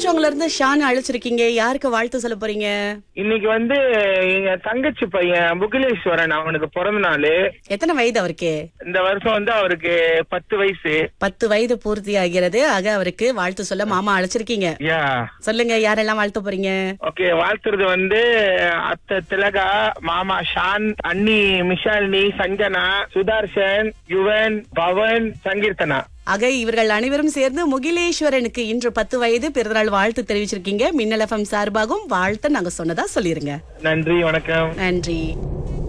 பூச்சோங்கல இருந்து ஷான் அழைச்சிருக்கீங்க யாருக்கு வாழ்த்து சொல்ல போறீங்க இன்னைக்கு வந்து எங்க தங்கச்சி பையன் முகிலேஸ்வரன் அவனுக்கு பிறந்த நாள் எத்தனை வயது அவருக்கு இந்த வருஷம் வந்து அவருக்கு பத்து வயசு பத்து வயது பூர்த்தி ஆகிறது ஆக அவருக்கு வாழ்த்து சொல்ல மாமா அழைச்சிருக்கீங்க யா சொல்லுங்க யாரெல்லாம் வாழ்த்த போறீங்க ஓகே வாழ்த்துறது வந்து அத்தை திலகா மாமா ஷான் அண்ணி மிஷாலினி சஞ்சனா சுதர்ஷன் யுவன் பவன் சங்கீர்த்தனா ஆக இவர்கள் அனைவரும் சேர்ந்து முகிலேஸ்வரனுக்கு இன்று பத்து வயது பிறந்தநாள் வாழ்த்து தெரிவிச்சிருக்கீங்க மின்னல் எஃப்எம் சார்பாகவும் வாழ்த்து நாங்க சொன்னதா சொல்லிருங்க நன்றி வணக்கம் நன்றி